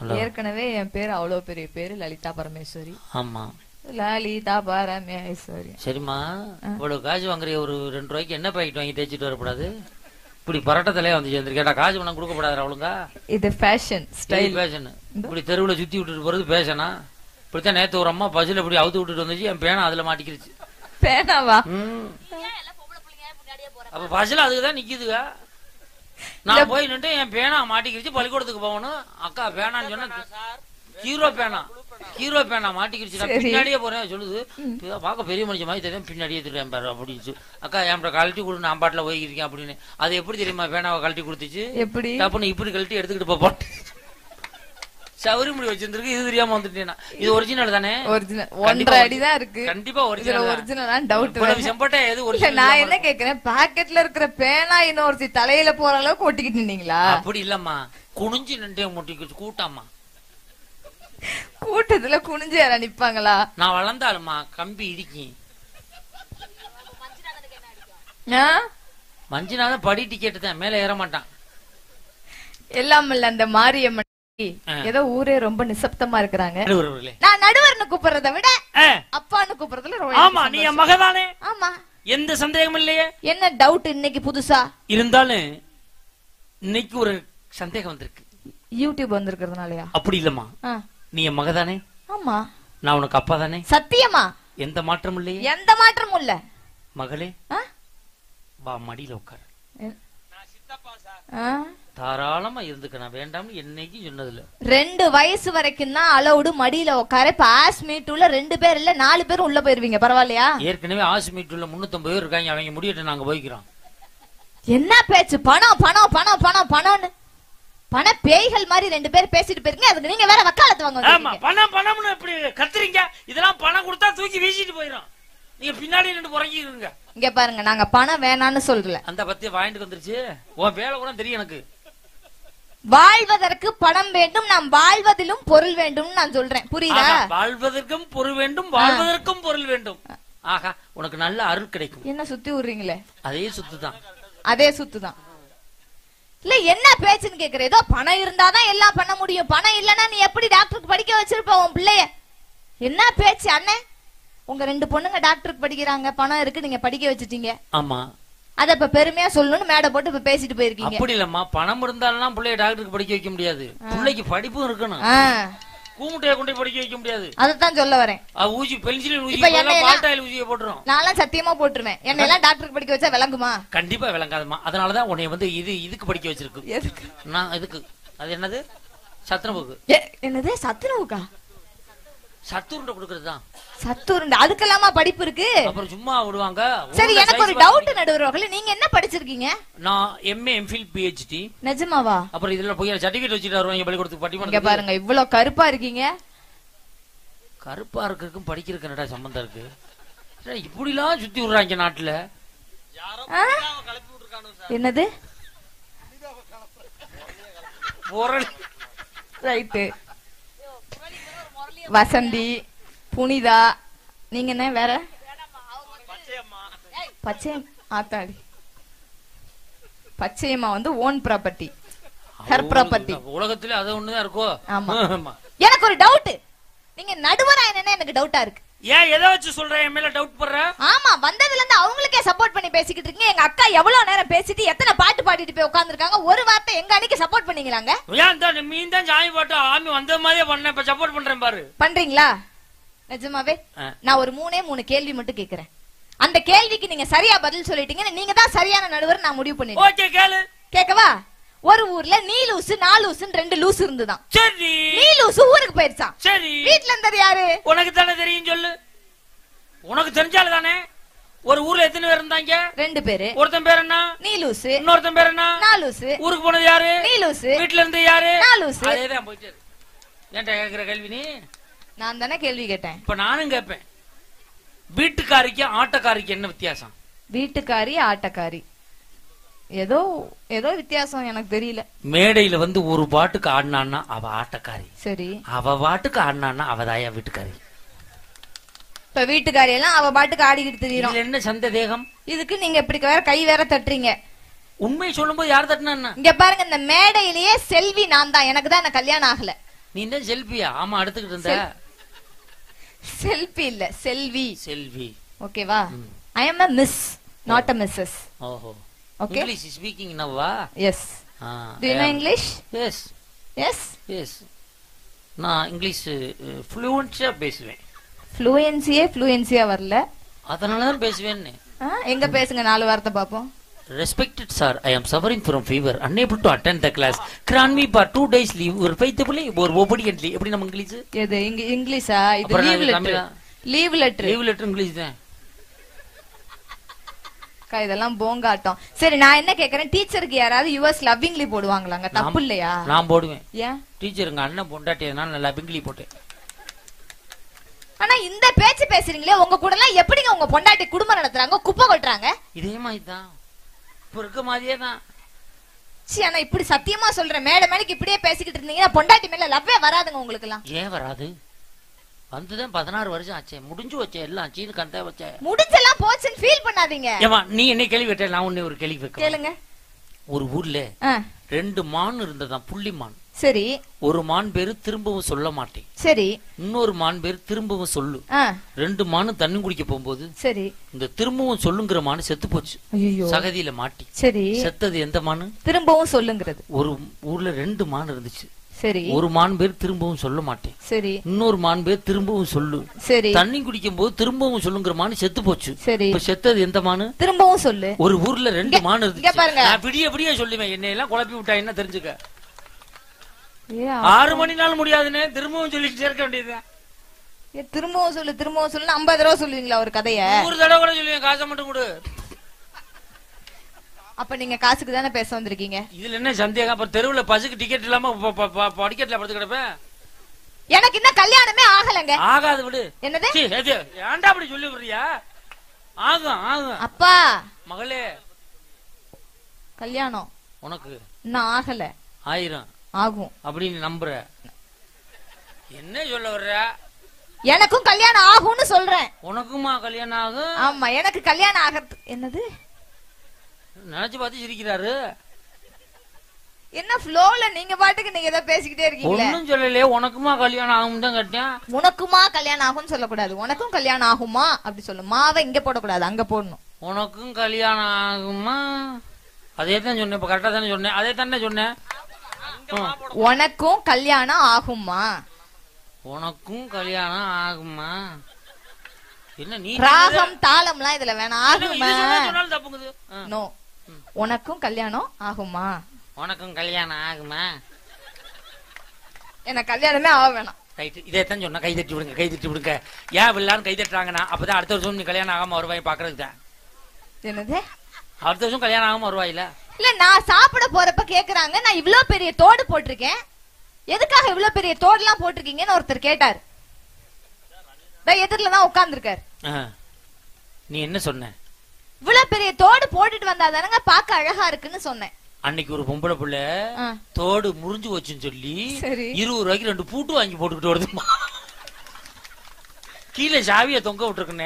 Hello ஏற்கனவே என் பேர் அவ்வளவு பெரிய பேரு லலிதா பரமேஸ்வரி ஆமா லலிதா பரமேஸ்வரி சரிம்மா இவ்வளவு காசு வாங்குறிய ஒரு ரெண்டு ரூபாய்க்கு என்ன பாக்கெட் வாங்கி தேய்ச்சிட்டு வரக்கூடாது இப்படி பரட்ட தலையா வந்து சேர்ந்து கேட்டா காசு பணம் கொடுக்கப்படாது அவளுங்க இது ஃபேஷன் ஸ்டைல் பேஷன் இப்படி தெருவுல சுத்தி விட்டுட்டு போறது பேஷனா இப்படித்தான் நேத்து ஒரு அம்மா பஸ்ல இப்படி அவுத்து விட்டுட்டு வந்துச்சு என் பேனா அதுல மாட்டிக்கிருச்சு பேனாவா ம். அப்ப பஸ்ல அதுக்குதான் நிக்குதுங்க நான் போய் நின்று என் பேனா மாட்டிக்கிருச்சு பள்ளிக்கூடத்துக்கு போகணும் அக்கா பேனான்னு சொன்னா ஹீரோ பேனா ஹீரோ பேனா மாட்டிக்கிருச்சு நான் சரி. பின்னாடியே போறேன் சொல்லுது இதை பார்க்க பெரிய மனுஷன் மாதிரி தெரியும் பின்னாடியே தெரியும் பாரு அப்படின்னு அக்கா என் கழட்டி கொடு நான் பாட்டில் போய்க்கிறேன் அப்படின்னு அது எப்படி தெரியுமா பேனாவை கழட்டி கொடுத்துச்சு எப்படி டப்புன்னு இப்படி கழட்டி எடுத்துக்கிட்டு போப்போம் சவுரி முடி வச்சிருந்திருக்கு இது தெரியாம வந்துட்டேன் இது ஒரிஜினல் தானே ஒரிஜினல் கண்டிப்பா ஒன்றரை அடிதான் இருக்கு கண்டிப்பா இதுல ஒரிஜினல் ஒரிஜினல் டவுட் இவ்வளவு செம்பட்டை எது இல்ல ஒரிஜினல் நான் என்ன கேக்குறேன் பாக்கெட்ல இருக்கிற பேனா இன்னொருத்தி தலையில போற அளவுக்கு ஒட்டிக்கிட்டு இருந்தீங்களா அப்படி இல்லம்மா குனிஞ்சு நின்றே முட்டிக்கிச்சு கூட்டம்மா கூட்டத்துல குனிஞ்சு யாரா நிப்பாங்களா நான் வளர்ந்தாலுமா கம்பி இடிக்கி ஆ? மஞ்சுநாதன் படி டிக்கெட் தான் மேல ஏற மாட்டான் எல்லாம் இல்ல அந்த மாரியம்மன் ஆ. ஏதோ ஊரே ரொம்ப நிசப்தமா இருக்கிறாங்க நடுவர்களே. நான் நடுவர்னு கூப்பிடுறத விட ஆ, அப்பான்னு கூப்பிடுறதுல ரொம்ப ஆமா நீ என் மகதானே ஆமா எந்த சந்தேகமும் இல்லையே என்ன டவுட் இன்னைக்கு புதுசா இருந்தாலும் இன்னைக்கு ஒரு சந்தேகம் வந்திருக்கு யூடியூப் வந்திருக்கிறதுனாலயா அப்படி இல்லம்மா ஆ. நீ என் மகதானே ஆமா நான் உனக்கு அப்பா தானே சத்தியமா எந்த மாற்றமும் இல்லையே எந்த மாற்றமும் இல்ல மகளே ஆ? வா மடியில உட்கார் ஆ? தாராளமா இருந்துக்க நான் வேண்டாம்னு என்னைக்கு சொன்னதில்ல ரெண்டு வயசு வரைக்கும் தான் அலௌடு மடியில உட்கார இப்ப ஆஸ் மீட்டுல ரெண்டு பேர் இல்ல நாலு பேரும் உள்ள போயிருவீங்க பரவாயில்லையா ஏற்கனவே ஆசிமீட்டுல முன்னூத்தம்பது பேர் இருக்காங்க அவங்க முடியட்டு நாங்க போய்க்கிறோம் என்ன பேச்சு பணம் பணம் பணம் பணம் பணம்னு பண பேய்கள் மாதிரி ரெண்டு பேர் பேசிட்டு போயிருக்கீங்க அதுக்கு நீங்க வேற வக்காலத்து வாங்க ஆமா வந்திருக்கீங்க. பணம் பணம்னு இப்படி கத்துறீங்க இதெல்லாம் பணம் கொடுத்தா தூக்கி வீசிட்டு போயிடும் நீங்க பின்னாடி நின்று புறங்கிருங்க இங்க பாருங்க நாங்க பணம் வேணாம்னு சொல்றல அந்த பத்திய வாங்கிட்டு வந்துருச்சு உன் வேலை கூட தெரியும் எனக்கு வாழ்வதற்கு பணம் வேண்டும் நாம் வாழ்வதிலும் பொருள் வேண்டும் நான் சொல்றேன் புரியுதா ஆகா, வாழ்வதற்கும் பொருள் வேண்டும் வாழ்வதற்கும் பொருள் வேண்டும் ஆகா உனக்கு நல்ல அருள் கிடைக்கும் என்ன சுத்தி விடுறீங்களே அதே சுத்துதான் அதே சுத்துதான் இல்ல என்ன பேச்சுன்னு கேக்குற ஏதோ பணம் இருந்தாதான் எல்லாம் பண்ண முடியும் பணம் இல்லனா நீ எப்படி டாக்டருக்கு படிக்க வச்சிருப்ப உன் பிள்ளைய என்ன பேச்சு அண்ணே உங்க ரெண்டு பொண்ணுங்க டாக்டருக்கு படிக்கிறாங்க பணம் இருக்கு நீங்க படிக்க வச்சிட்டீங்க ஆமா அத இப்ப பெருமையா சொல்லணும்னு மேடை போட்டு இப்ப பேசிட்டு போயிருக்கீங்க அப்படி இல்லம்மா பணம் இருந்தாலும் பிள்ளைய டாக்டருக்கு படிக்க வைக்க முடியாது பிள்ளைக்கு படிப்பும் இருக்கணும் ஆ, கூமுட்டையை கொண்டு போய் படிக்க வைக்க முடியாது அதத்தான் சொல்ல வரேன் அது ஊசி பென்சில் ஊசி இப்ப என்னையெல்லாம்- பால்டாயில் ஊசியை போட்டுரும் நான்லாம் சத்தியமா போட்டுருவேன் என்ன எல்லாம் டாக்டருக்கு படிக்க வச்சா விளங்குமா கண்டிப்பா விளங்காதம்மா அதனாலதான் உன்னை வந்து இது இதுக்கு படிக்க வச்சிருக்கு எதுக்கு நான் இதுக்கு அது என்னது சத்துணவுக்கு எ- என்னது சத்துணவுக்கா சத்துருண்டை கொடுக்கறது தான் சத்துருண்டு அதுக்கெல்லாமா படிப்பு இருக்கு அப்புறம் சும்மா விடுவாங்க சரி ஊர்ல எனக்கு ஒரு size டவுட் பார்த்து- நடுவர்களே நீங்க என்ன படிச்சிருக்கீங்க நான் எம்ஏ எம்ஃபில் பிஹெச்டி நிஜமாவா அப்புறம் இதுல போய் சர்டிபிகேட் வச்சுட்டு வருவாங்க பள்ளிக்கூடத்துக்கு இங்க பட்டிமன்றம் பாருங்க இவ்வளவு கருப்பா இருக்கீங்க கருப்பா இருக்கிறதுக்கும் படிக்கிறதுக்கு என்னடா சம்பந்தம் இருக்கு ஏடா, இப்படிலாம் சுத்தி விடுறாங்க நாட்டுல ஆ? என்னது பொருள் ரைட்டு வசந்தி புனிதா நீங்க என்ன வேற பச்சை ஆத்தாடி பச்சையம்மா வந்து ஓன் ப்ராப்பர்ட்டி ஹர் ப்ராப்பர்ட்டி உலகத்துல அது ஒண்ணுதான் இருக்கோ ஆமா. ஆமா. எனக்கு ஒரு டவுட் நீங்க நடுவரா என்னன்னு எனக்கு டவுட்டா இருக்கு ஏன் எதை வச்சு சொல்றேன் என் மேல டவுட் பண்ற ஆமா வந்ததுல இருந்து அவங்களுக்கே சப்போர்ட் பண்ணி பேசிக்கிட்டு இருக்கீங்க எங்க அக்கா எவ்வளவு நேரம் பேசிட்டு எத்தனை பாட்டு பாடிட்டு போய் உட்கார்ந்திருக்காங்க ஒரு வார்த்தை எங்க அன்னைக்கு சப்போர்ட் பண்ணீங்களாங்க ஏன் தான் மீன் தான் சாமி பாட்டு ஆமி வந்த மாதிரியே பண்ணேன் இப்ப சப்போர்ட் பண்றேன் பாரு பண்றீங்களா நிஜமாவே ஆ. நான் ஒரு மூணே மூணு கேள்வி மட்டும் கேக்குறேன் அந்த கேள்விக்கு நீங்க சரியா பதில் சொல்லிட்டீங்கன்னு நீங்க தான் சரியான நடுவர் நான் முடிவு பண்ணிட்டேன் ஓகே கேளு கேக்கவா ஒரு ஊர்ல நீ லூசு நான் லூசுன்னு ரெண்டு லூசு இருந்துதான் சரி நீ லூசு ஊருக்கு போயிருச்சான் சரி வீட்ல இருந்தது யாரு உனக்கு தானே தெரியும் சொல்லு உனக்கு தெரிஞ்சால தானே ஒரு ஊர்ல எத்தனை பேர் இருந்தாங்க ரெண்டு பேரு ஒருத்தன் பேர் என்ன நீ லூசு இன்னொருத்தன் பேர் என்ன நான் லூசு ஊருக்கு போனது யாரு நீ லூசு வீட்டுல இருந்து யாரு நான் லூசு அதேதான் போயிட்டு இருக்கு. ஏன்டா கேக்குற கேள்வி நீ நான் தானே கேள்வி கேட்டேன் இப்ப நானும் கேட்பேன் வீட்டுக்காரிக்கு ஆட்டக்காரிக்கு என்ன வித்தியாசம் வீட்டுக்காரி ஆட்டக்காரி ஏதோ ஏதோ வித்தியாசம் எனக்கு தெரியல மேடையில வந்து ஒரு பாட்டுக்கு ஆடினான்னா அவ ஆட்டக்காரி சரி அவ பாட்டுக்கு ஆடினான்னா அவதாயா வீட்டுக்காரி இப்ப வீட்டுக்காரி எல்லாம் அவ பாட்டுக்கு ஆடிக்கிட்டு தெரியும் இதுல என்ன சந்தேகம் இதுக்கு நீங்க இப்படி வேற கை வேற தட்டுறீங்க உண்மை சொல்லும்போது யார் தட்டினா என்ன? இங்க பாருங்க இந்த மேடையிலேயே செல்வி நான் தான் எனக்கு தான் என்ன கல்யாணம் ஆகல நீ என்ன செல்ஃபியா ஆமா எடுத்துக்கிட்டு இருந்த செல்ஃபி இல்ல செல்வி செல்வி ஓகேவா I am a miss not a missus ஓஹோ ஓகே இங்கிலீஷ் ஸ்பீக்கிங் நவ்வா yes do you know English yes yes yes நான் இங்கிலீஷ் ஃப்ளூவன்ஸா பேசுவேன் ஃப்ளூயன்சியே ஃப்ளூயன்சியா வரல அதனால தான் பேசுவேன்னு ஆ, எங்க பேசுங்க நாலு வார்த்தை பாப்போம் respected sir I am suffering from fever unable to attend the class grant me for two days leave ஒரு ஃபைத்தபிளி ஒரு ஒபடியன்ட்லி எப்படி நம்ம இங்கிலீஷ் எது இங்க இங்கிலீஷா இது அப்புறம் லீவ் அது லெட்டர் தமிழா? Leave letter leave letter English தான் இதெல்லாம் போங்காட்டம் சரி நான் என்ன கேக்குறேன் டீச்சருக்கு யாராவது யுஎஸ் லவ்விங்லி போடுவாங்களாங்க தப்பு இல்லையா நான் போடுவேன் ஏன் டீச்சர் எங்க அண்ணன் பொண்டாட்டியதுனால நல்லா பிங்கிலி போட்டேன் ஆனா இந்த பேச்சு பேசுறீங்களே உங்க கூட எல்லாம் எப்படிங்க உங்க பொண்டாட்டி குடும்பம் நடத்துறாங்க குப்பை கொட்டுறாங்க இதே மாதிரி தான் இப்போ இருக்க மாதிரியே தான் சீ ஆனா இப்படி சத்தியமா சொல்றேன் மேட மேடைக்கு இப்படியே பேசிக்கிட்டு இருந்தீங்கன்னா பொண்டாட்டி மேல லவ்வே வராதுங்க உங்களுக்கு எல்லாம் ஏன் வராது வந்துதான் பதினாறு வருஷம் ஆச்சே முடிஞ்சு வச்சே எல்லாம் சீனு கந்தா வச்சே முடிஞ்செல்லாம் போச்சுன்னு ஃபீல் பண்ணாதீங்க ஏமா நீ என்ன கேள்வி கேட்ட நான் உன்னை ஒரு கேள்வி வைக்க கேளுங்க ஒரு ஊர்ல ஆ, ரெண்டு மான் இருந்ததாம் புள்ளி மான் சரி ஒரு மான் பேரு திரும்பவும் சொல்ல மாட்டேன் சரி இன்னொரு மான் பேரு திரும்பவும் சொல்லு ஆ ரெண்டு மானும் தண்ணி குடிக்க போகும்போது சரி இந்த திரும்பவும் சொல்லுங்கிற மானு செத்து போச்சு ஐயோ சகதியில மாட்டி சரி செத்தது எந்த மானு திரும்பவும் சொல்லுங்கிறது ஒரு ஊர்ல ரெண்டு மான் இருந்துச்சு சரி ஒரு மான் பேர் திரும்பவும் சொல்ல மாட்டேன் சரி இன்னொரு மான் பேர் திரும்பவும் சொல்லு சரி தண்ணி குடிக்கும் போது திரும்பவும் சொல்லுங்கிற மானு செத்து போச்சு சரி இப்ப செத்தது எந்த மானு திரும்பவும் சொல்லு ஒரு ஊர்ல ரெண்டு இங்க- மான் இங்க இருந்துச்சு பாருங்க. நான் விடிய விடிய சொல்லுவேன் என்னை எல்லாம் குழப்பி விட்டா என்ன தெரிஞ்சுக்க ஏ, ஆறு மணி நாள் முடியாதுன்னு திரும்பவும் சொல்லிட்டு இருக்க வேண்டியது ஏ, திரும்பவும் சொல்லு திரும்பவும் சொல்லு ஐம்பது தடவை சொல்லுவீங்களா ஒரு கதைய ஒரு தடவை கூட சொல்லுவேன் காசை மட்டும் கொடு அப்ப நீங்க காசுக்கு தானே பேச வந்திருக்கீங்க இதுல என்ன சந்தேகம் அப்ப தெருவுல பஸ்ஸுக்கு டிக்கெட் இல்லாம ப- ப- ப- படிக்கட்டுல படுத்து கிடப்பேன் எனக்கு இன்னும் கல்யாணமே ஆகலங்க ஆகாது விடு என்னது சீ, ஏது, ஏன்டா அப்படி சொல்லி விடுறியா ஆகும் ஆகும் அப்பா மகளே கல்யாணம் உனக்கு இன்னும் ஆகல ஆயிரம் ஆகும் அப்படின்னு நம்புற என்ன சொல்ல வர்ற எனக்கும் கல்யாணம் ஆகும்னு சொல்றேன் உனக்குமா கல்யாணம் ஆகும் ஆமா எனக்கு கல்யாணம் ஆகிறது என்னது நினைச்சு பார்த்து சிரிக்கிறாரு என்ன ஃப்ளோல நீங்க பாட்டுக்கு நீங்க ஏதோ பேசிக்கிட்டே இருக்கீங்களே ஒன்னும் சொல்லலையே உனக்குமா கல்யாணம் ஆகும் தான் கேட்டேன் உனக்குமா கல்யாணம் ஆகும்னு சொல்லக்கூடாது உனக்கும் கல்யாணம் ஆகுமா அப்படி சொல்லு மாவை இங்க போடக்கூடாது அங்க போடணும் உனக்கும் கல்யாணம் ஆகுமா அதே தான் சொன்னேன் இப்ப கரெக்டா தானே சொன்னேன் அதே தானே சொன்னேன் ம். உனக்கும் கல்யாணம் ஆகுமா உனக்கும் கல்யாணம் ஆகுமா என்ன நீ ராகம் தாளம்லாம் இதுல வேணாம் இது ஆகுமா சொன்னா சொன்னாலும் தப்புங்குது ஆ. நோ உனக்கும் கல்யாணம் ஆகுமா உனக்கும் கல்யாணம் ஆகுமா எனக்கு கல்யாணமே ஆக வேணாம் ரைட்டு இதே தான் சொன்னா கை தட்டி விடுங்க கை தட்டி விடுங்க ஏன் எல்லாரும் கை தட்டுறாங்கன்னா அப்பதான் அடுத்த வருஷம் நீ கல்யாணம் ஆகாம வருவாய் பாக்குறதுக்கு தான் என்னது அடுத்த வருஷம் கல்யாணம் ஆகாம வருவாயில இல்ல நான் சாப்பிட போறப்ப கேக்குறாங்க நான் இவ்ளோ பெரிய தோடு போட்டிருக்கேன் எதுக்காக இவ்ளோ பெரிய தோடுலாம் போட்டிருக்கீங்கன்னு ஒருத்தர் கேட்டார் எதிரில தான் உட்கார்ந்துருக்காரு ஆ. நீ என்ன சொன்ன இவ்வளவு பெரிய தோடு போட்டுட்டு வந்தா தானங்க பார்க்க அழகா இருக்குன்னு சொன்னேன் அன்னைக்கு ஒரு பொம்பளை புள்ள ஆ, தோடு முறிஞ்சு வச்சுன்னு சொல்லி சரி. இருபது ரூபாய்க்கு ரெண்டு பூட்டு வாங்கி போட்டுக்கிட்டு வருதுமா கீழே சாவிய தொங்க விட்டுருக்குனே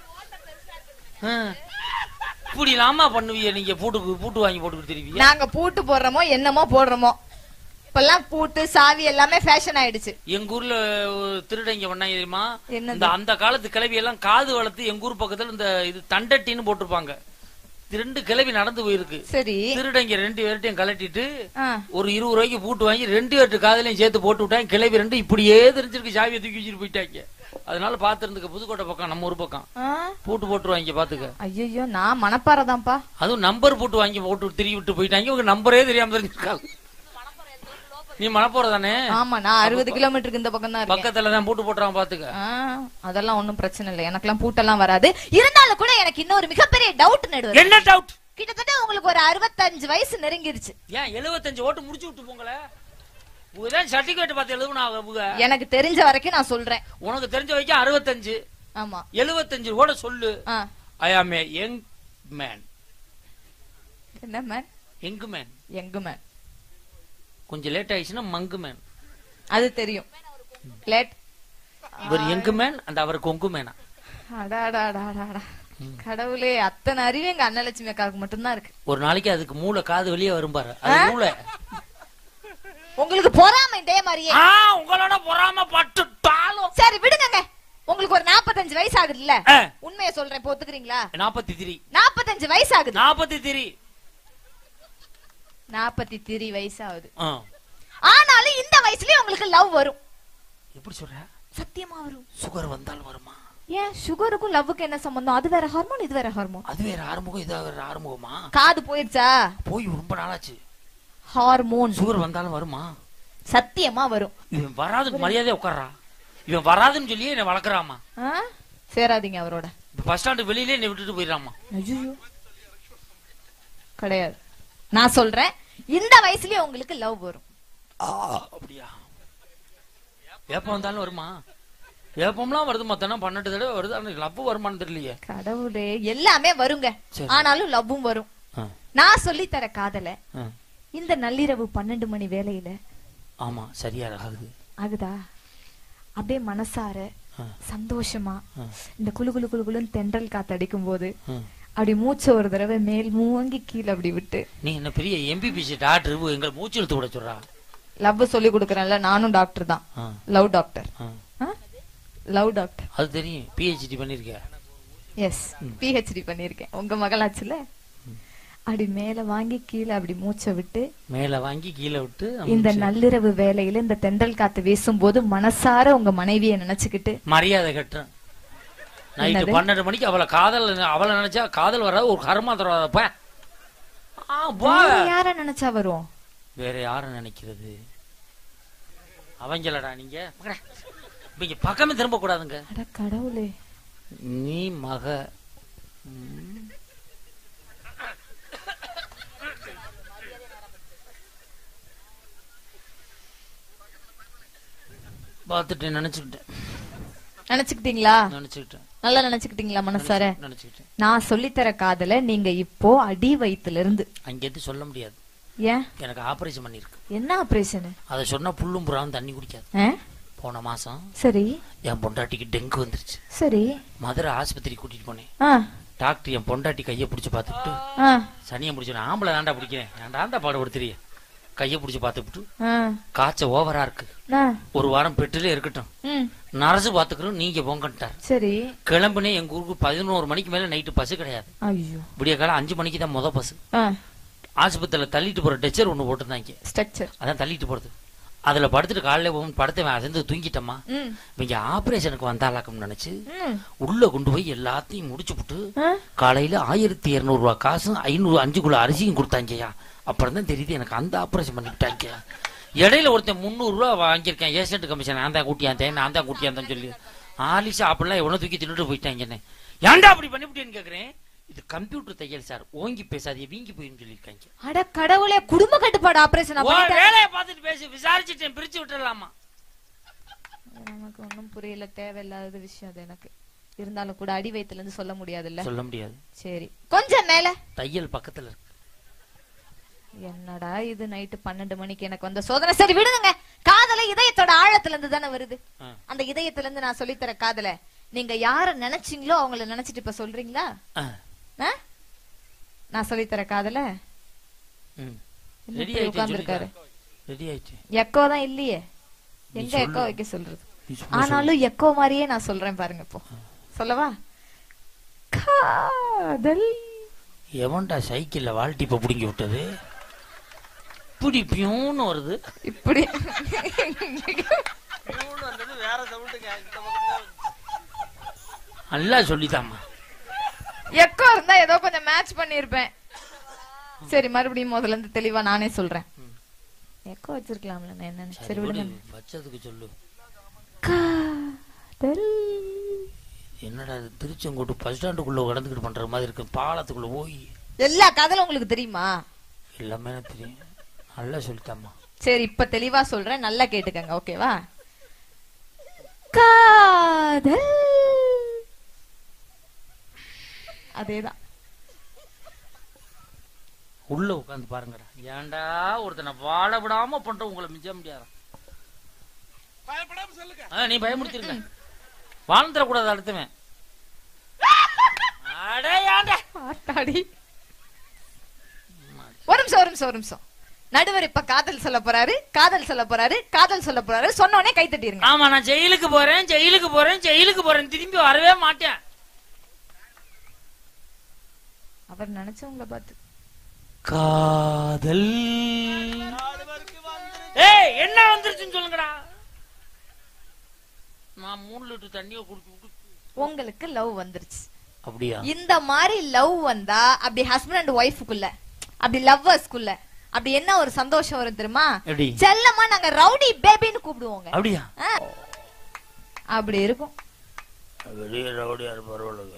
இப்படி இல்லாம பண்ணுவீங்க நீங்க பூட்டு பூட்டு வாங்கி போட்டுக்கிட்டு தெரிவிங்க நாங்க பூட்டு போடுறோமோ என்னமோ போடுறோமோ இப்பெல்லாம் பூட்டு சாவி எல்லாமே ஃபேஷன் ஆயிடுச்சு எங்க ஊர்ல ஒரு திருடங்க பண்ணாங்க தெரியுமா என்னது? இந்த அந்த காலத்து கிளவி எல்லாம் காது வளர்த்து எங்க ஊர் பக்கத்துல இந்த இது தண்டட்டின்னு போட்டிருப்பாங்க ரெண்டு கிளவி நடந்து போயிருக்கு சரி திருடங்க ரெண்டு பேர்ட்டையும் கலட்டிட்டு ஆ, ஒரு இருபது ரூபாய்க்கு பூட்டு வாங்கி ரெண்டு பேர்ட்டு காதலையும் சேர்த்து போட்டு விட்டாங்க கிளவி ரெண்டு இப்படியே தெரிஞ்சிருக்கு சாவியை தூக்கி வச்சுட்டு போயிட்டாங்க அதனால பாத்துருந்துக்க புதுக்கோட்டை பக்கம் நம்ம ஊர் பக்கம் ஆ. பூட்டு போட்டுருவாங்க பாத்துக்க ஐயையோ நான் மனப்பாறை தான்ப்பா அதுவும் நம்பர் போட்டு வாங்கி போட்டு திரும்பி விட்டு போயிட்டாங்க உங்க நம்பரே தெரியாம தெரிஞ்சிருக்காங்க நீ மனப்போற தானே ஆமா நான் அறுபது கிலோமீட்டருக்கு இந்த பக்கம் தான் இருக்கேன் பக்கத்துல தான் பூட்டு போட்டுறான் பாத்துக்க ஆ, அதெல்லாம் ஒண்ணும் பிரச்சனை இல்லை எனக்கெல்லாம் பூட்டெல்லாம் வராது இருந்தாலும் கூட எனக்கு இன்னொரு மிகப்பெரிய டவுட் நடுவது என்ன டவுட் கிட்டத்தட்ட உங்களுக்கு ஒரு அறுபத்தஞ்சு வயசு நெருங்கிருச்சு ஏன் 75 ஓட்டு முடிச்சு விட்டு போங்களே உதான் சர்டிபிகேட் பார்த்து எழுதுனா அவங்க எனக்கு தெரிஞ்ச வரைக்கும் நான் சொல்றேன் உனக்கு தெரிஞ்ச வரைக்கும் அறுபத்தஞ்சு ஆமா எழுபத்தஞ்சு கூட சொல்லு ஆ, I am a young man என்ன மேன் யங் மேன் எங்கு மேன் கொஞ்சம் லேட் ஆயிடுச்சுன்னா மங்கு மேன் அது தெரியும் லேட் இவர் யங் மேன் அந்த அவர் கொங்கு மேனா அடாடாடாடாடா கடவுளே அத்தனை அறிவு எங்க அன்னலட்சுமி அக்காவுக்கு மட்டும்தான் இருக்கு ஒரு நாளைக்கு அதுக்கு மூளை காது வெளியே வரும் பாரு அது மூளை உங்களுக்கு பொறாமை இதே மாதிரியே ஆ உங்களோட பொறாம பட்டுட்டாலும் சரி விடுங்கங்க உங்களுக்கு ஒரு 45 வயசு ஆகுதுல்ல ஆ. உண்மையை சொல்றேன் இப்ப ஒத்துக்கிறீங்களா நாற்பத்தி திரி 45 வயசு ஆகுது நாற்பத்தி திரி நாற்பத்தி திரி வயசு ஆகுது ஆ. ஆனாலும் இந்த வயசுலயே உங்களுக்கு லவ் வரும் எப்படி சொல்ற சத்தியமா வரும் சுகர் வந்தால் வருமா ஏன் சுகருக்கும் லவ்வுக்கு என்ன சம்பந்தம் அது வேற ஹார்மோன் இது வேற ஹார்மோன் அது வேற ஆறுமுகம் இது வேற ஆறுமுகமா காது போயிருச்சா போய் ரொம்ப நாளாச்சு ஹார்மோன் சுகர் வந்தாலும் வருமா சத்தியமா வரும் இவன் வராது மரியாதையா உட்கார்றா இவன் வராதுன்னு சொல்லி என்னை வளர்க்குறாமா ஆ? சேராதீங்க அவரோட இப்ப பஸ் ஸ்டாண்டு வெளியிலே என்னை விட்டுட்டு போயிடறாமா ஐயோ கிடையாது நான் சொல்றேன் இந்த வயசுலயே உங்களுக்கு லவ் வரும் அப்படியா ஏப்பம் வந்தாலும் வருமா ஏப்பம்லாம் வருது மொத்தம் பன்னெண்டு தடவை வருது ஆனா லவ் வருமான்னு தெரியலையே கடவுளே எல்லாமே வருங்க சரி. ஆனாலும் லவ்வும் வரும் ஆ, நான் சொல்லி தர காதல ஆ. இந்த நள்ளிரவு பன்னெண்டு மணி வேலையில ஆமா சரியா ஆகுது ஆகுதா அப்படியே மனசார ஆ. சந்தோஷமா ஆ. இந்த குளு குளு குளு குளுன்னு தென்றல் காத்து அடிக்கும் போது ஆ. அப்படி மூச்சை ஒரு தடவை மேல் மூங்கி கீழே அப்படி விட்டு நீ என்ன பெரிய எம்பிபிசி டாக்டர் எங்களை மூச்சு இழுத்து விட சொல்றா லவ் சொல்லி கொடுக்கறேன்ல நானும் டாக்டர் தான் ஆ, லவ் டாக்டர் ஆ. லவ் டாக்டர் அது தெரியும் பிஹெச்டி பண்ணிருக்க எஸ் பிஹெச்டி பண்ணிருக்கேன் உங்க மகளாச்சுல அப்படி மேல வாங்கி கீழே அப்படி மூச்சை விட்டு மேல வாங்கி கீழே விட்டு இந்த நள்ளிரவு வேலையில இந்த தென்றல் காத்து வீசும்போது மனசார உங்க மனைவிய நினைச்சுக்கிட்டு மரியாதை கட்டுறேன் நைட்டு என்னது? பன்னெண்டு மணிக்கு அவளை காதல் அவளை நினைச்சா காதல் வராது ஒரு கர்மா தராதப்ப ஆ, போ. வேற யார நினைச்சா வரும் வேற யார நினைக்கிறது அவங்களடா நீங்க மகனே, இங்க பக்கமே திரும்ப கூடாதுங்க அட கடவுளே நீ மக ம். பார்த்துட்டு நினைச்சுக்கிட்டேன் நினைச்சுக்கிட்டீங்களா நினைச்சுக்கிட்டேன் நல்லா நினைச்சுக்கிட்டீங்களா மனசார நினைச்சுக்கிட்டேன் நான் சொல்லித்தர காதல நீங்க இப்போ அடி வயித்துல இருந்து அங்கேருந்து சொல்ல முடியாது ஏன் எனக்கு ஆபரேஷன் பண்ணிருக்கு என்ன ஆபரேஷன் அதை சொன்னா புல்லும் புறாவும் தண்ணி குடிக்காது ஆ? போன மாசம் சரி என் பொண்டாட்டிக்கு டெங்கு வந்துருச்சு சரி மதுரை ஆஸ்பத்திரி கூட்டிட்டு போனேன் ஆ டாக்டர் என் பொண்டாட்டி கையை பிடிச்சு பார்த்துட்டு ஆ சனியை முடிச்சு ஆம்பளை தாண்டா பிடிக்கிறேன் ஏன்டாண்டா பாடுபடுத்துறிய கையை பிடிச்சு பார்த்துட்டு ஆ காய்ச்சல் ஓவரா இருக்கு ஆ ஒரு வாரம் பெட்டிலே இருக்கட்டும் ம் நரசு பாத்துக்கிறோம் நீங்க போங்கன்ட்டார் சரி கிளம்புனே எங்க ஊருக்கு பதினோரு மணிக்கு மேல நைட்டு பஸ் கிடையாது ஐயோ விடிய காலம் அஞ்சு மணிக்கு தான் முத பஸ் ஆ ஆஸ்பத்திரியில தள்ளிட்டு போற டெச்சர் ஒண்ணு போட்டிருந்தாங்க ஸ்ட்ரக்சர் அதான் தள்ளிட்டு போறது அதுல படுத்துட்டு காலையில போகும் படுத்தவன் அதிர்ந்து தூங்கிட்டம்மா ம் இவங்க ஆபரேஷனுக்கு வந்தாலாக்கும்னு நினைச்சு ம் உள்ள கொண்டு போய் எல்லாத்தையும் முடிச்சு விட்டு ஆ காலையில ஆயிரத்தி இருநூறு ரூபாய் காசும் ஐநூறு அஞ்சு கிலோ அரிசியும் கொடுத்தாங்கய்யா அப்புறம் தான் தெரியுது எனக்கு அந்த ஆபரேஷன் பண்ணிவிட்டாங்க இடையில ஒருத்தன் முந்நூறு ரூபா வாங்கியிருக்கேன் ஏசியன்ட் கமிஷன் நான் தான் கூட்டியாந்தேன் நான் தான் கூட்டியாந்தேன்னு சொல்லி ஆலிசா அப்படிலாம் எவ்வளவு தூக்கி தின்னுட்டு போயிட்டாங்கன்னு ஏன்டா அப்படி பண்ணிவிட்டேன்னு கேக்குறேன் இது கம்ப்யூட்டர் தையல் சார் ஓங்கி பேசாதீங்க வீங்கி போயின்னு சொல்லியிருக்காங்க அட கடவுளே குடும்ப கட்டுப்பாடு ஆபரேஷன் உன் வேலையை பார்த்துட்டு பேசி விசாரிச்சுட்டேன் பிரிச்சு விட்டுடலாமா நமக்கு ஒண்ணும் புரியல தேவையில்லாத விஷயம் அது எனக்கு இருந்தாலும் கூட அடி வயித்துல இருந்து சொல்ல முடியாதுல்ல சொல்ல முடியாது சரி கொஞ்சம் மேல தையல் பக்கத்துல இருக்கு என்னடா இது நைட்டு பன்னெண்டு மணிக்கு எனக்கு வந்த சோதனை சரி விடுங்க காதல இதயத்தோட ஆழத்துல இருந்து தானே வருது ஆ. அந்த இதயத்துல இருந்து நான் சொல்லித்தர காதல நீங்க யார நினைச்சீங்களோ அவங்கள நினைச்சிட்டு இப்ப சொல்றீங்களா ஆ, ஆ? நான் சொல்லித்தர காதல ம். என்ன ரெடி இப்படி ஆயிட்டு உட்கார்ந்திருக்காரு ரெடி ஆயிடுச்சு எக்கோ தான் இல்லையே நீ எங்க சொல்லு. எக்கோ வைக்க சொல்றது நீ சும்மா சொல்லு. ஆனாலும் எக்கோ மாதிரியே நான் சொல்றேன் பாருங்க இப்போ சொல்லவா காதல் எவன்டா சைக்கிள்ல வாழ்ட்டிப்ப புடுங்கி விட்டது இப்படி பியூன்னு வருது இப்படி நல்லா சொல்லித்தாம்மா எக்கோ இருந்தா ஏதோ கொஞ்சம் மேட்ச் பண்ணிருப்பேன் சரி மறுபடியும் முதல்ல இருந்து தெளிவா நானே சொல்றேன் எக்கோ வச்சிருக்கலாம்ல நான் என்னன்னு சரி சரி விடு, விடுங்க வச்சதுக்கு சொல்லு காதல் என்னடா இது திருச்செங்கோட்டு பஸ் ஸ்டாண்டுக்குள்ள கடந்துக்கிட்டு பண்ற மாதிரி இருக்கு பாலத்துக்குள்ள போய் எல்லா காதலும் உங்களுக்கு தெரியுமா எல்லாமே எனக்கு தெரியும் நல்லா சொல்லித்தாம்மா சரி இப்ப தெளிவா சொல்றேன் நல்லா கேட்டுக்கங்க ஓகேவா காதல் அதேதான் உள்ள உட்காந்து பாருங்கடா ஏன்டா ஒருத்தனை வாழ விடாம பண்ற உங்களை மிஞ்ச முடியாதா ஆ, நீ பயமுடுத்திருக்க வாழ்ந்துடக்கூடாது அடுத்தவன் அடே ஏன்டா ஆத்தாடி ஒரு நிமிஷம் ஒரு நிமிஷம் ஒரு நிமிஷம் நடுவர் இப்ப காதல் சொல்ல போறாரு காதல் சொல்ல போறாரு காதல் சொல்ல போறாரு சொன்ன உடனே கை தட்டிருங்க ஆமா நான் ஜெயிலுக்கு போறேன் ஜெயிலுக்கு போறேன் ஜெயிலுக்கு போறேன் திரும்பி வரவே மாட்டேன் அவர் நினைச்சவங்கள பார்த்து காதல் ஏய் என்ன வந்துருச்சுன்னு சொல்லுங்கடா நான் மூணு லிட்டர் தண்ணியை குடிச்சு குடிச்சு உங்களுக்கு லவ் வந்துருச்சு அப்படியா இந்த மாதிரி லவ் வந்தா அப்படி ஹஸ்பண்ட் அண்ட் ஒய்ஃபுக்குள்ள அப்படி லவ்வர்ஸ்க்குள்ள அப்படி என்ன ஒரு சந்தோஷம் வரும் தெரியுமா எப்படி செல்லமா நாங்க ரவுடி பேபின்னு கூப்பிடுவோங்க அப்படியா ஆ. அப்படி இருக்கும் வெளியே ரவுடியா பரவாயில்ல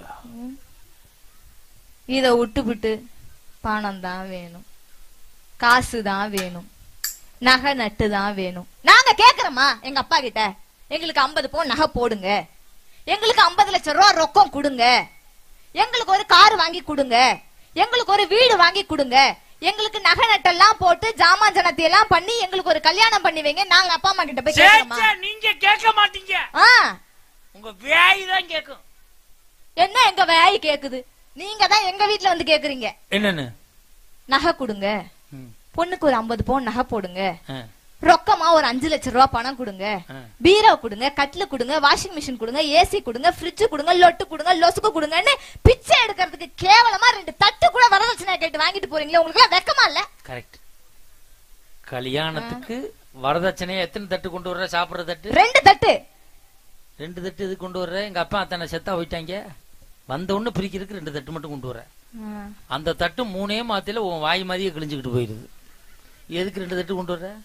இத விட்டுவிட்டு பணம் தான் வேணும் காசு தான் வேணும் நகை நட்டு தான் வேணும் நாங்க கேக்குறோமா எங்க அப்பா கிட்ட எங்களுக்கு 50 பவுன் நகை போடுங்க எங்களுக்கு 50 லட்சம் ரூபா ரொக்கம் கொடுங்க எங்களுக்கு ஒரு கார் வாங்கி கொடுங்க எங்களுக்கு ஒரு வீடு வாங்கி கொடுங்க எங்களுக்கு நகை நட்டெல்லாம் போட்டு ஜாமான் ஜனத்தை எல்லாம் பண்ணி எங்களுக்கு ஒரு கல்யாணம் பண்ணி வைங்க நாங்க அப்பா அம்மா கிட்ட போய் சே, கேக்குறோமா சே, நீங்க கேட்க மாட்டீங்க ஆ உங்க வேய் தான் கேட்கும் என்ன எங்க வேய் கேக்குது நீங்க தான் எங்க வீட்ல வந்து கேக்குறீங்க என்னன்னு நகை கொடுங்க ம். பொண்ணுக்கு ஒரு 50 பவுன் நகை போடுங்க ஆ, ரொக்கமா ஒரு அஞ்சு லட்சம் ரூபாய் பணம் கொடுங்க ஆ. பீரோ கொடுங்க கட்லு கொடுங்க வாஷிங் மிஷின் கொடுங்க ஏசி கொடுங்க ஃப்ரிட்ஜ் கொடுங்க லொட்டு கொடுங்க லொசுக்கு கொடுங்கன்னு பிச்சை எடுக்கிறதுக்கு கேவலமா ரெண்டு தட்டு கூட வரதட்சணை கேட்டு வாங்கிட்டு போறீங்களே உங்களுக்கு எல்லாம் வெக்கமா இல்ல கரெக்ட் கல்யாணத்துக்கு வரதட்சணையை எத்தனை தட்டு கொண்டு வர்ற சாப்பிடுற தட்டு ரெண்டு தட்டு ரெண்டு தட்டு இது கொண்டு வர்ற எங்க அப்பா அத்தனை செத்தா போயிட்டாங்க வந்த உடனே பிரிக்கிறதுக்கு ரெண்டு தட்டு மட்டும் கொண்டு வர அந்த தட்டு மூணே மாத்தில உன் வாய் மாதிரியே கிழிஞ்சுக்கிட்டு போயிருது எதுக்கு ரெண்டு தட்டு கொண்டு வர்ற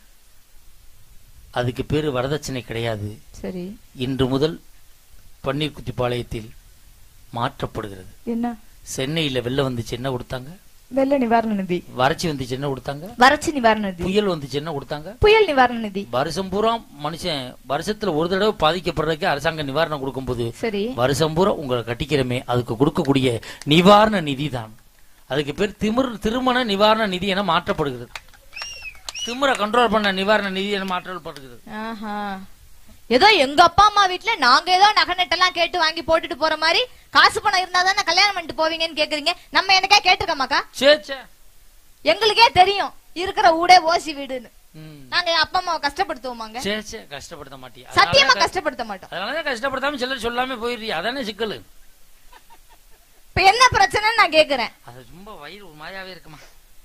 அதுக்கு பேரு வரதட்சணை கிடையாது சரி இன்று முதல் பன்னீர் குத்திப்பாளையத்தில் மாற்றப்படுகிறது என்ன சென்னையில வெள்ளம் வந்துச்சு என்ன கொடுத்தாங்க வெள்ள நிவாரண நிதி வறட்சி வந்துச்சு என்ன கொடுத்தாங்க வறட்சி நிவாரண நிதி புயல் வந்துச்சு என்ன கொடுத்தாங்க புயல் நிவாரண நிதி வருஷம் பூரா மனுஷன் வருஷத்துல ஒரு தடவை பாதிக்கப்படுறதுக்கு அரசாங்கம் நிவாரணம் கொடுக்கும்போது சரி வருஷம் பூரா உங்களை கட்டிக்கிறமே அதுக்கு கொடுக்கக்கூடிய நிவாரண நிதி தான் அதுக்கு பேர் திமிர் திருமண நிவாரண நிதி என மாற்றப்படுகிறது திமிரை கண்ட்ரோல் பண்ண நிவாரண நிதி என மாற்றப்படுகிறது ஆஹா. ஏதோ எங்க அப்பா அம்மா வீட்ல நாங்க ஏதோ நகை நட்டெல்லாம் கேட்டு வாங்கி போட்டுட்டு போற மாதிரி காசு பணம் இருந்தா தானே கல்யாணம் பண்ணிட்டு போவீங்கன்னு கேக்குறீங்க நம்ம எனக்கே கேட்டுக்கமாக்கா சே சே எங்களுக்கே தெரியும் இருக்கிற ஊடே ஓசி வீடுன்னு ம். நாங்க என் அப்பா அம்மாவை கஷ்டப்படுத்துவோமாங்க சே சே கஷ்டப்படுத்த மாட்டியா சத்தியமா அதனாலதான் கஷ்டப்படுத்த மாட்டோம் அதனாலதான் கஷ்டப்படுத்தாம சிலர் சொல்லாம போயிடுறியா அதானே சிக்கல் இப்ப என்ன பிரச்சனைன்னு நான் கேக்குறேன் அது ரொம்ப வயிறு ஒரு மாதிரியாவே இருக்குமா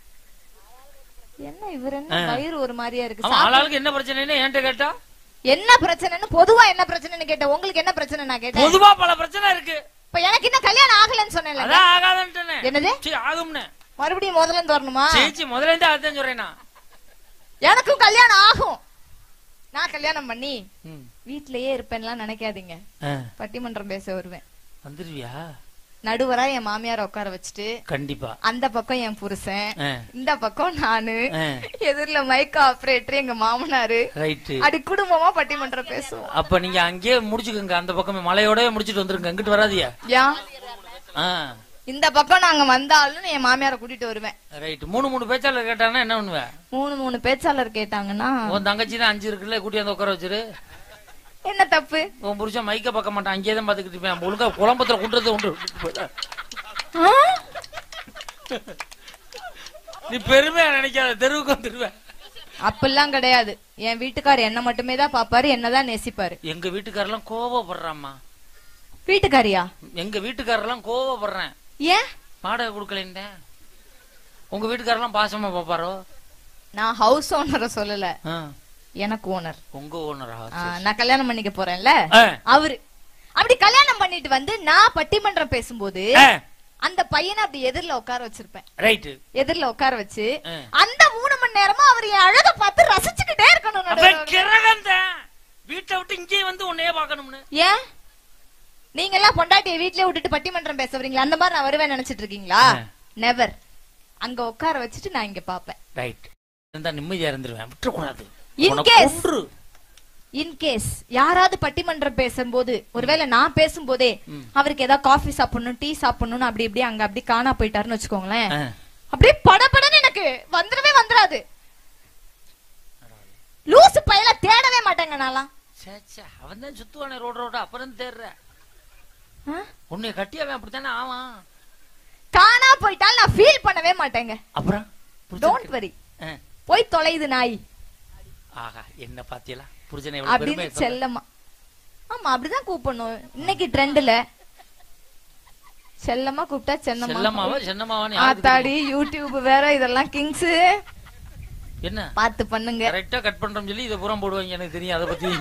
என்ன இவர் என்ன வயிறு ஒரு மாதிரியா இருக்கு ஆமா சாப்பிட- ஆளாளுக்கு என்ன பிரச்சனைன்னு என்கிட்ட கேட்டா என்ன பிரச்சனைன்னு பொதுவா என்ன பிரச்சனைன்னு கேட்டேன் உங்களுக்கு என்ன பிரச்சனை நான் கேட்டேன் பொதுவா பல பிரச்சனை இருக்கு இப்ப எனக்கு இன்னும் கல்யாணம் ஆகலைன்னு சொன்னேன்ல அதான் ஆகாதுன்ட்டேனே என்னது சரி ஆகும்னு மறுபடியும் முதல்ல இருந்து வரணுமா சேச்சி முதல்ல இருந்து அதான் சொல்றேன் நான் எனக்கும் கல்யாணம் ஆகும் நான் கல்யாணம் பண்ணி ம். வீட்லயே இருப்பேன்லாம் நினைக்காதீங்க ஆ, பட்டிமன்றம் பேச வருவேன் வந்துருவியா நடுவரா என் மாமியார உட்கார வச்சுட்டு கண்டிப்பா அந்த பக்கம் என் புருஷன் ஆ, இந்த பக்கம் நானு ஆ, எதிரில மைக் ஆபரேட்டர் எங்க மாமனாரு ரைட்டு அப்படி குடும்பமா பட்டிமன்றம் பேசுவோம் அப்ப நீங்க அங்கேயே முடிச்சுக்கோங்க அந்த பக்கமே மலையோடவே முடிச்சிட்டு வந்துருங்க இங்கிட்டு வராதியா ஏன் ஆ இந்த பக்கம் நாங்க வந்தாலும் என் மாமியார கூட்டிட்டு வருவேன் ரைட் மூணு மூணு பேச்சாளர் கேட்டானா என்ன பண்ணுவேன் மூணு மூணு பேச்சாளர் கேட்டாங்கன்னா உன் தங்கச்சி தான் அஞ்சு இருக்குல்ல கூட்டி வந்து உட்கார வச்சிரு என்ன தப்பு உன் புருஷன் மைக்க பார்க்க மாட்டான் அங்கேயே தான் பாத்துக்கிட்டு இருப்பேன் ஒழுங்கா குழம்பத்துல குண்டுறது உண்டு ஆ? நீ பெருமையா நினைக்காத தெருவுக்கு வந்துருவேன் அப்படிலாம் கிடையாது என் வீட்டுக்கார் என்ன மட்டுமே தான் பாப்பாரு என்னதான் நேசிப்பாரு எங்க வீட்டுக்காரெல்லாம் கோவப்படுறாம்மா வீட்டுக்காரியா எங்க வீட்டுக்காரெல்லாம் கோவப்படுறேன் ஏன் வாடகை கொடுக்கலேன் உங்க வீட்டுக்காரெல்லாம் பாசமா பாப்பாரோ நான் ஹவுஸ் ஓனரை சொல்லல ஆ, எனக்கு ஓனர் உங்க ஓனரா நான் கல்யாணம் பண்ணிக்க போறேன்ல ஆ, அவரு அப்படி கல்யாணம் பண்ணிட்டு வந்து நான் பட்டிமன்றம் பேசும்போது ஆ, அந்த பையனை அப்படி எதிர்ல உட்கார வச்சிருப்பேன் ரைட்டு எதிர்ல உட்கார வச்சு ஆ. அந்த மூணு மணி நேரமா அவர் என் அழக பார்த்து ரசிச்சுக்கிட்டே இருக்கணும் அப்ப நடுவரே. கிரகந்தேன் வீட்டை விட்டு இங்கேயே வந்து உன்னையே பார்க்கணும்னு ஏன் நீங்க எல்லாம் பொண்டாட்டிய வீட்லயே விட்டுட்டு பட்டிமன்றம் பேச வரீங்களா அந்த மாதிரி நான் வருவேன் நினைச்சிட்டு இருக்கீங்களா ஆ. நெவர் அங்க உட்கார வச்சுட்டு நான் இங்க பாப்பேன் ரைட் இருந்தா நிம்மதியா இருந்துருவேன் விட்டுறக்கூடாது In உனக்கு case. ஒன்று. இன்கேஸ் யாராவது பட்டிமன்றம் பேசும்போது ஒருவேளை நான் பேசும்போதே அவருக்கு ஏதாவது காஃபி சாப்பிடணும் டீ சாப்பிடணும்னு அப்படி இப்படி அங்க அப்படி காணா போயிட்டாருன்னு வச்சுக்கோங்களேன் ஆ, அப்படியே படபடன்னு எனக்கு வந்துடவே வந்துடாது லூசு பையல தேடவே மாட்டேங்க நான்லாம் சே, சே, அவன் தான் சுத்துவானே ரோடு ரோடு அப்புறம் தேடுற ஆ? உன்னை கட்டியவன் அப்படித்தானே ஆவான் காணா போயிட்டால் நான் ஃபீல் பண்ணவே மாட்டேங்க அப்புறம் புடிச்சா டோன்ட் வரி ஆ, போய் தொலையுது நாய் ஆகா என்ன பாத்தியலா புருஷனை எவ்வளவு அப்படின்னு பெருமை சொல்ற. செல்லம்மா ஆமா அப்படிதான் கூப்பிடணும் இன்னைக்கு ட்ரெண்ட்ல செல்லம்மா கூப்பிட்டா சென்னம்மா செல்லம்மாவா சென்னம்மாவான்னு யாருக்கு ஆத்தாடி யூடியூப் வேற இதெல்லாம் கிங்ஸ் தெரியும்? என்ன பார்த்து பண்ணுங்க கரெக்டா கட் பண்றோம்னு சொல்லி இதை புறம் போடுவாங்க எனக்கு தெரியும் அதை பத்தி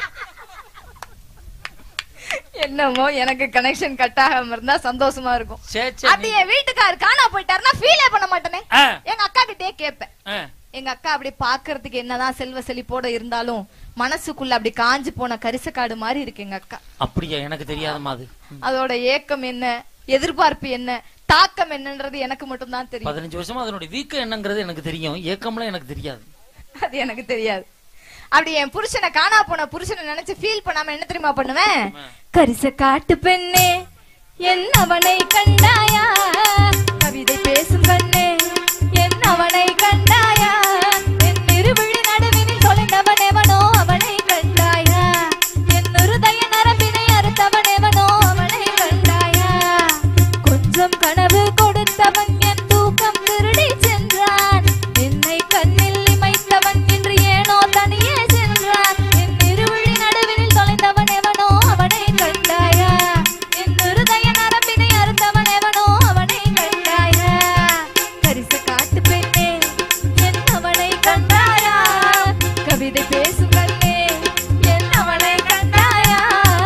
என்னமோ எனக்கு கனெக்ஷன் கட் ஆகாம இருந்தா சந்தோஷமா இருக்கும் சரி சரி அப்படி என் வீட்டுக்காரர் காணா போயிட்டாருன்னா ஃபீலே பண்ண மாட்டேனே ஆ, எங்க அக்கா கிட்டே கேட்பேன் ஆ. எங்க அக்கா அப்படி பாக்குறதுக்கு என்னதான் செல்வ செழிப்போட இருந்தாலும் மனசுக்குள்ள அப்படி காஞ்சு போன கரிசக்காடு மாதிரி இருக்கு எங்க அக்கா அப்படியா எனக்கு தெரியாதம்மா அது அதோட ஏக்கம் என்ன எதிர்பார்ப்பு என்ன தாக்கம் என்னன்றது எனக்கு மட்டும்தான் தெரியும் பதினஞ்சு வருஷமா அதனுடைய வீக்கம் என்னங்கிறது எனக்கு தெரியும் ஏக்கம்லாம் எனக்கு தெரியாது அது எனக்கு தெரியாது அப்படி என் புருஷனை காணா போன புருஷனை நினைச்சு ஃபீல் பண்ணாம என்ன தெரியுமா பண்ணுவேன் கரிச காட்டு பெண்ணே என்னவனை கண்டாயா கவிதை பேசும் கண்ணே என்னவனை கண்டாயா என் இருவிழி நடுவினில் தொலைந்தவன் எவனோ அவனை கண்டாயா என் இருதய நரம்பினை அறுத்தவன் எவனோ அவனை கண்டாயா கொஞ்சம் கனவு கொடுத்தவன் என் தூக்கம் திருடி சென்றான் என்னை கண்ணில் இமைத்தவன் இன்று ஏனோ தனியே சென்றான் என் இருவிழி நடுவினில் தொலைந்தவன் எவனோ அவனை கண்டாயா என் இருதய நரம்பினை அறுத்தவன் எவனோ அவனை கண்டாயா கரிச காட்டு பெண்ணே என் அவனை கண்டாயா கவிதை பேசும் கண்ணே என் அவனை கண்டாயா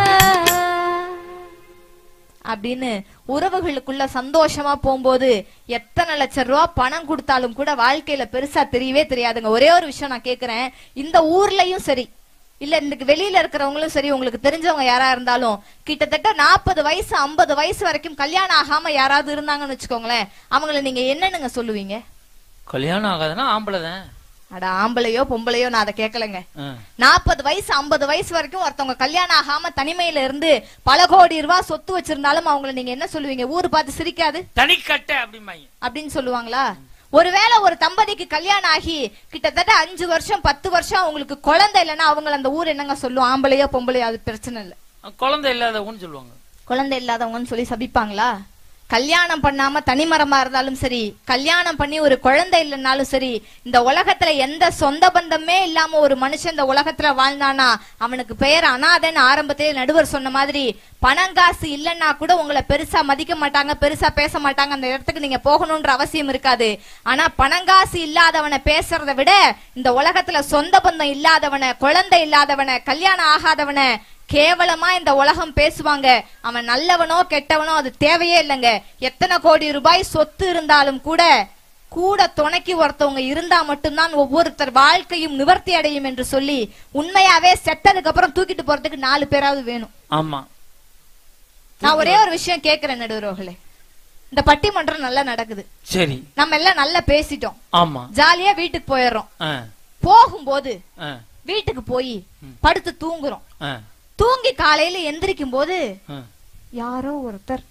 அப்படின்னு உறவுகளுக்குள்ள சந்தோஷமா போகும்போது எத்தனை லட்சம் ரூபா பணம் கொடுத்தாலும் கூட வாழ்க்கையில பெருசா தெரியவே தெரியாதுங்க ஒரே ஒரு விஷயம் நான் கேக்குறேன் இந்த ஊர்லயும் சரி இல்ல இந்த வெளியில இருக்கிறவங்களும் சரி உங்களுக்கு தெரிஞ்சவங்க யாரா இருந்தாலும் கிட்டத்தட்ட நாற்பது வயசு ஐம்பது வயசு வரைக்கும் கல்யாணம் ஆகாம யாராவது இருந்தாங்கன்னு வச்சுக்கோங்களேன் அவங்கள நீங்க என்னன்னுங்க சொல்லுவீங்க கல்யாணம் ஆகாதுன்னா ஆம்பளை தான் அட ஆம்பளையோ பொம்பளையோ நான் அதை கேட்கலங்க ஆ. நாற்பது வயசு ஐம்பது வயசு வரைக்கும் ஒருத்தவங்க கல்யாணம் ஆகாம தனிமையில இருந்து பல கோடி ரூபாய் சொத்து வச்சிருந்தாலும் அவங்கள நீங்க என்ன சொல்லுவீங்க ஊரு பார்த்து சிரிக்காது தனிக்கட்டை அப்படிம்பாங்க அப்படின்னு சொல்லுவாங்களா ஒருவேளை ஒரு தம்பதிக்கு கல்யாணம் ஆகி கிட்டத்தட்ட அஞ்சு வருஷம் பத்து வருஷம் அவங்களுக்கு குழந்தை இல்லைன்னா அவங்கள அந்த ஊர் என்னங்க சொல்லும் ஆம்பளையோ பொம்பளையோ அது பிரச்சனை இல்ல குழந்தை இல்லாதவங்கன்னு சொல்லுவாங்க குழந்தை இல்லாதவங்கன்னு சொல்லி சபிப்பாங்களா கல்யாணம் பண்ணாம தனிமரமா இருந்தாலும் சரி கல்யாணம் பண்ணி ஒரு குழந்தை இல்லைன்னாலும் சரி இந்த உலகத்துல எந்த சொந்த பந்தமே இல்லாம ஒரு மனுஷன் இந்த உலகத்துல வாழ்ந்தானா அவனுக்கு பெயர் அனாதைன்னு ஆரம்பத்திலே நடுவர் சொன்ன மாதிரி பணங்காசு இல்லைன்னா கூட உங்களை பெருசா மதிக்க மாட்டாங்க பெருசா பேச மாட்டாங்க அந்த இடத்துக்கு நீங்க போகணும்ன்ற அவசியம் இருக்காது ஆனா பணங்காசு இல்லாதவனை பேசுறதை விட இந்த உலகத்துல சொந்த பந்தம் இல்லாதவனை குழந்தை இல்லாதவனை கல்யாணம் ஆகாதவனை கேவலமா இந்த உலகம் பேசுவாங்க அவன் நல்லவனோ கெட்டவனோ அது தேவையே இல்லைங்க எத்தனை கோடி ரூபாய் சொத்து இருந்தாலும் கூட கூட துணைக்கு ஒருத்தவங்க இருந்தா மட்டும்தான் ஒவ்வொருத்தர் வாழ்க்கையும் நிவர்த்தி அடையும் என்று சொல்லி உண்மையாவே செத்ததுக்கு அப்புறம் தூக்கிட்டு போறதுக்கு நாலு பேராவது வேணும் ஆமா நான் ஒரே ஒரு விஷயம் கேக்குறேன் நடுவர்களே இந்த பட்டிமன்றம் நல்லா நடக்குது சரி நம்ம எல்லாம் நல்லா பேசிட்டோம் ஆமா ஜாலியா வீட்டுக்கு போயிடுறோம் ஆ, போகும்போது ஆ, வீட்டுக்கு போய் ம். படுத்து தூங்குறோம் ஆ, தூங்கி காலையில எந்திரிக்கும் போது ஆ. யாரோ ஒருத்தர்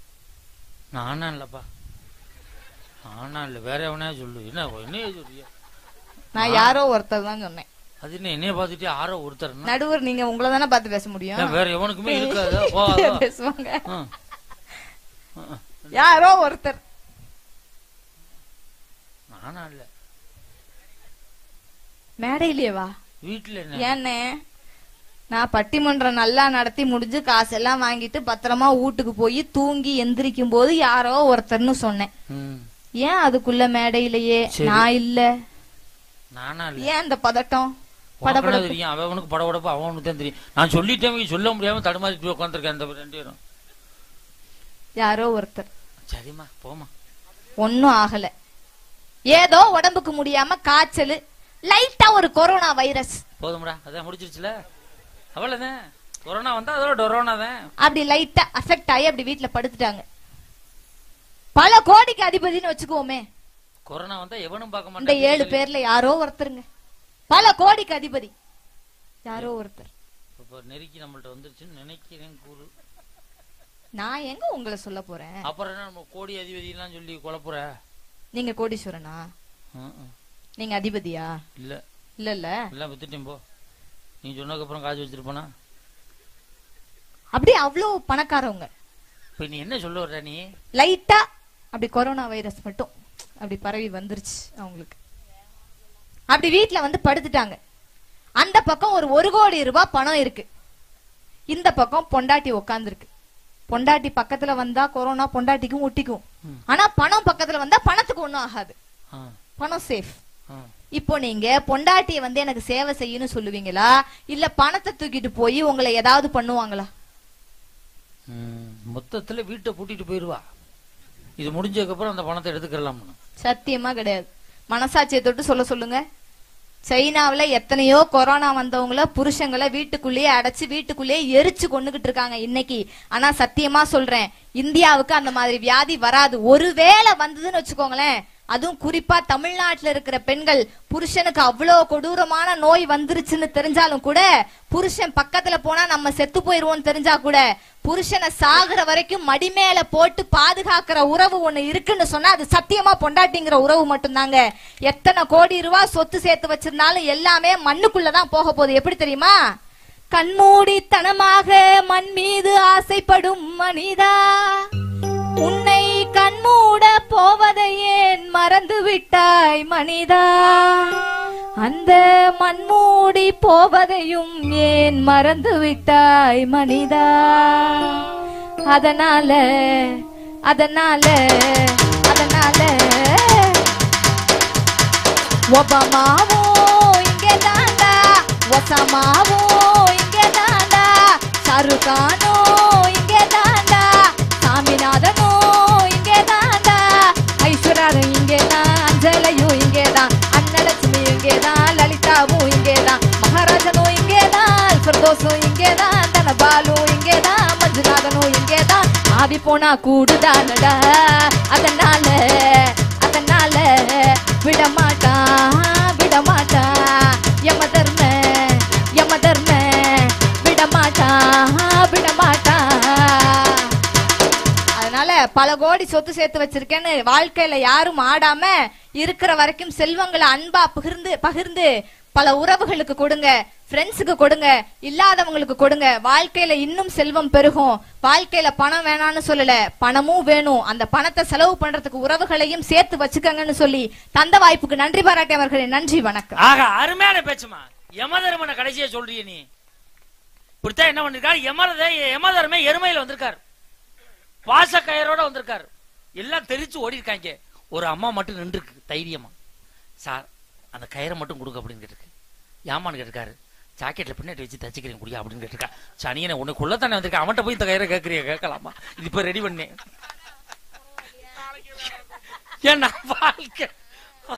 நானா இல்லப்பா நானா இல்ல வேற எவனையா சொல்லு என்ன என்னைய சொல்றியா நான் யாரோ ஒருத்தர் தான் சொன்னேன் அது என்ன என்னைய பார்த்துட்டு யாரோ ஒருத்தர் நடுவர் நீங்க உங்களை தானே பார்த்து பேச முடியும் வேற எவனுக்குமே இருக்காது போ அதோ. பேசுவாங்க ஆ. ஆ, ஆ. யாரோ ஒருத்தர் நானா இல்ல மேடையிலேயே வா வீட்டுல என்ன ஏன்னே நான் பட்டிமன்றம் நல்லா நடத்தி முடிஞ்சு காசெல்லாம் வாங்கிட்டு பத்திரமா வீட்டுக்கு போய் தூங்கி எந்திரிக்கும் போது யாரோ ஒருத்தர்னு சொன்னேன் ம். ஏன் அதுக்குள்ள மேடையிலேயே சரி. நான் இல்ல நானா இல்ல ஏன் அந்த பதட்டம் உனக்கு படபடப்பு தெரியும் அவனுக்கு படபடப்பு அவனுக்கு தான் தெரியும் நான் சொல்லிட்டேன் இவங்க சொல்ல முடியாம தடுமாறிட்டு உட்காந்துருக்கேன் அந்த ரெண்டு பேரும் யாரோ ஒருத்தர் சரிம்மா போமா ஒன்னும் ஆகல ஏதோ உடம்புக்கு முடியாம காய்ச்சல் லைட்டா ஒரு கொரோனா வைரஸ் போதும்டா அதான் முடிச்சிருச்சுல அவ்வளவுதான் கொரோனா வந்தா அதோட டொரோனா தான் அப்படி லைட்டா அஃபெக்ட் ஆகி அப்படி வீட்ல படுத்துட்டாங்க பல கோடிக்கு அதிபதினு வச்சுக்குவோமே கொரோனா வந்தா எவனும் பார்க்க இந்த மாட்டான் ஏழு பேர்ல யாரோ ஒருத்தருங்க பல கோடிக்கு அதிபதி யாரோ ஒருத்தர் இப்ப நெருக்கி நம்மள்ட்ட வந்துருச்சுன்னு நினைக்கிறேன் கூறு நான் எங்க உங்களை சொல்ல போறேன் அப்புறம் என்ன நம்ம கோடி அதிபதி எல்லாம் சொல்லி குழப்புற நீங்க கோடீஸ்வரனா ம், ம். நீங்க அதிபதியா இல்ல இல்ல இல்ல எல்லாம் வித்துட்டேன் போ நீ சொன்னதுக்கு அப்புறம் காசு வச்சிருப்பானா அப்படி அவ்வளவு பணக்காரவங்க இப்ப நீ என்ன சொல்ல வர்ற நீ லைட்டா அப்படி கொரோனா வைரஸ் மட்டும் அப்படி பரவி வந்துருச்சு அவங்களுக்கு அப்படி வீட்ல வந்து படுத்துட்டாங்க அந்த பக்கம் ஒரு ஒரு கோடி ரூபாய் பணம் இருக்கு இந்த பக்கம் பொண்டாட்டி உக்காந்துருக்கு பொண்டாட்டி பக்கத்துல வந்தா கொரோனா பொண்டாட்டிக்கும் ஒட்டிக்கும் ஆனா பணம் பக்கத்துல வந்தா பணத்துக்கு ஒண்ணும் ஆகாது ஆ, பணம் சேஃப் ஆ. இப்போ நீங்க பொண்டாட்டிய வந்து எனக்கு சேவை செய்யணும் சொல்லுவீங்களா இல்ல பணத்தை தூக்கிட்டு போய் உங்களை ஏதாவது பண்ணுவாங்களா ம், மொத்தத்துல வீட்டை பூட்டிட்டு போயிருவா இது முடிஞ்சதுக்கு அப்புறம் அந்த பணத்தை எடுத்துக்கிறலாம்னு சத்தியமா கிடையாது மனசாட்சியை தொட்டு சொல்ல சொல்லுங்க சைனாவுல எத்தனையோ கொரோனா வந்தவங்கள புருஷங்களை வீட்டுக்குள்ளேயே அடைச்சு வீட்டுக்குள்ளேயே எரிச்சு கொண்டுகிட்டு இருக்காங்க இன்னைக்கு ஆனா சத்தியமா சொல்றேன் இந்தியாவுக்கு அந்த மாதிரி வியாதி வராது ஒருவேளை வந்ததுன்னு வச்சுக்கோங்களேன் அதுவும் குறிப்பா தமிழ்நாட்டுல இருக்கிற பெண்கள் புருஷனுக்கு அவ்வளவு கொடூரமான நோய் வந்துருச்சுன்னு தெரிஞ்சாலும் கூட புருஷன் பக்கத்துல போனா நம்ம செத்து போயிருவோம்னு தெரிஞ்சா கூட புருஷனை சாகுற வரைக்கும் மடி மேல போட்டு பாதுகாக்கிற உறவு ஒண்ணு இருக்குன்னு சொன்னா அது சத்தியமா பொண்டாட்டிங்கிற உறவு மட்டும்தாங்க எத்தனை கோடி ரூபாய் சொத்து சேர்த்து வச்சிருந்தாலும் எல்லாமே மண்ணுக்குள்ளதான் போக போகுது எப்படி தெரியுமா கண்மூடித்தனமாக மண் மீது ஆசைப்படும் மனிதா உன்னை கண்மூட போவதை ஏன் மறந்து விட்டாய் மனிதா அந்த மண்மூடி போவதையும் ஏன் மறந்து விட்டாய் மனிதா அதனால அதனால அதனால ஒபாமாவும் இங்கே தாண்டா ஒசாமாவும் இங்கே தாண்டா ஷாருக்கானோ இங்கே தாண்டா சாமிநாதனும் இங்கே தாண்டா ஐஸ்வர்யாரும் இங்கே தான் அஞ்சலையும் இங்கே தான் அன்னலட்சுமி இங்கே தான் லலிதாவும் இங்கே தான் மகாராஜனும் இங்கே தான் பிரதோஷும் இங்கே தான் தனபாலும் இங்கே தான் மஞ்சுநாதனும் இங்கே தான் ஆவி போனா கூடுதானடா அதனால அதனால விடமாட்டான் விடமாட்டான் யம தர்ம யம தர்ம விடமாட்டான் விடமாட்டான் அதனால பல கோடி சொத்து சேர்த்து வச்சிருக்கேன்னு வாழ்க்கையில யாரும் ஆடாம இருக்கிற வரைக்கும் செல்வங்களை அன்பா பகிர்ந்து பகிர்ந்து பல உறவுகளுக்கு கொடுங்க ஃப்ரெண்ட்ஸுக்கு கொடுங்க இல்லாதவங்களுக்கு கொடுங்க வாழ்க்கையில இன்னும் செல்வம் பெருகும் வாழ்க்கையில பணம் வேணாம்னு சொல்லல பணமும் வேணும் அந்த பணத்தை செலவு பண்றதுக்கு உறவுகளையும் சேர்த்து வச்சுக்கங்கன்னு சொல்லி தந்த வாய்ப்புக்கு நன்றி பாராட்டியவர்களே நன்றி வணக்கம் ஆக அருமையான பேச்சுமா யமதர்மனை கடைசியா சொல்றிய நீ இப்படித்தான் என்ன பண்ணிருக்காரு யமரத யமதர்மே எருமையில வந்திருக்காரு பாச கயரோட வந்திருக்காரு எல்லாம் தெரிச்சு ஓடி இருக்காங்க ஒரு அம்மா மட்டும் நின்றுருக்கு தைரியமா சார் அந்த கயிறை மட்டும் கொடுங்க அப்படின்னு கேட்டிருக்கு ஏமான்னு கேட்டிருக்காரு ஜாக்கெட்ல பின்னாடி வச்சு தச்சுக்கிறேன் குடியா அப்படின்னு கேட்டிருக்கா சனியனை உன்னை கொள்ளத்தானே வந்திருக்கேன் அவன்கிட்ட போய் இந்த கயிறை கேட்கறிய கேட்கலாமா இது இப்ப ரெடி பண்ணேன் ஏன்னா வாழ்க்கை